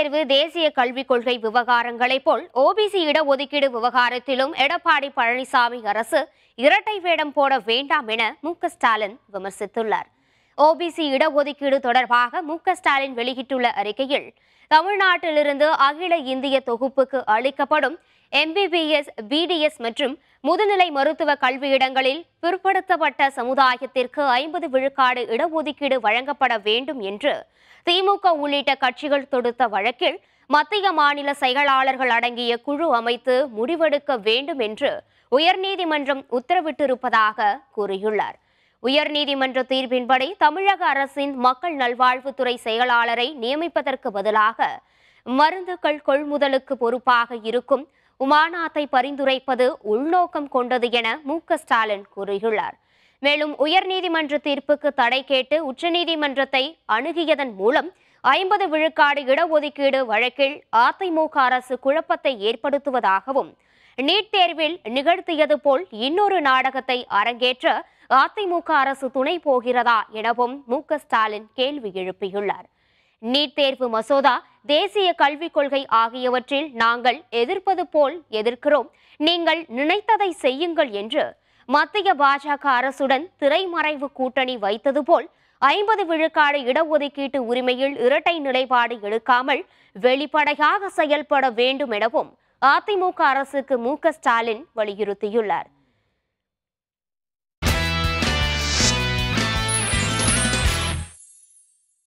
தேர்வு தேசிய கல்விக் கொள்கை விவகாரங்களைப் போல் ஓபிசி இடஒதுக்கீடு விவகாரத்திலும் எடப்பாடி பழனிசாமி அரசு இரட்டை வேடம் போட வேண்டாம் என மு க ஸ்டாலின் விமர்சித்துள்ளார் ஓபிசி இடஒதுக்கீடு தொடர்பாக மு க ஸ்டாலின் வெளியிட்டுள்ள அறிக்கையில் தமிழ்நாட்டிலிருந்து அகில இந்திய தொகுப்புக்கு அளிக்கப்படும் எம்பிபிஎஸ் பிடிஎஸ் மற்றும் முதுநிலை மருத்துவ கல்வியிடங்களில் பிற்படுத்தப்பட்ட சமுதாயத்திற்கு ஐம்பது விழுக்காடு இடஒதுக்கீடு வழங்கப்பட வேண்டும் என்று திமுக உள்ளிட்ட கட்சிகள் தொடுத்த வழக்கில் மத்திய மாநில செயலாளர்கள் அடங்கிய குழு அமைத்து முடிவெடுக்க வேண்டும் என்று உயர்நீதிமன்றம் உத்தரவிட்டிருப்பதாக கூறியுள்ளார் உயர்நீதிமன்ற தீர்ப்பின்படி தமிழக அரசின் மக்கள் நல்வாழ்வுத்துறை செயலாளரை நியமிப்பதற்கு பதிலாக மருந்துகள் கொள்முதலுக்கு பொறுப்பாக இருக்கும் உமாநாத்தை பரிந்துரைப்பது உள்நோக்கம் கொண்டது என மு க ஸ்டாலின் கூறியுள்ளார் மேலும் உயர்நீதிமன்ற தீர்ப்புக்கு தடை கேட்டு உச்சநீதிமன்றத்தை அணுகியதன் மூலம் ஐம்பது விழுக்காடு இடஒதுக்கீடு வழக்கில் அதிமுக அரசு குழப்பத்தை ஏற்படுத்துவதாகவும் நீட் தேர்வில் நிகழ்த்தியது போல் இன்னொரு நாடகத்தை அரங்கேற்ற அதிமுக அரசு துணை போகிறதா எனவும் மு க ஸ்டாலின் கேள்வி எழுப்பியுள்ளார் நீட் தேர்வு மசோதா தேசிய கல்விக் கொள்கை ஆகியவற்றில் நாங்கள் எதிர்ப்பது போல் எதிர்க்கிறோம் நீங்கள் நினைத்ததை செய்யுங்கள் என்று மத்திய பாஜக அரசுடன் திரைமறைவு கூட்டணி வைத்தது போல் ஐம்பது விழுக்காடு இடஒதுக்கீட்டு உரிமையில் இரட்டை நிலைப்பாடு எடுக்காமல் வெளிப்படையாக செயல்பட வேண்டும் எனவும் அதிமுக அரசுக்கு மு க ஸ்டாலின் வலியுறுத்தியுள்ளார்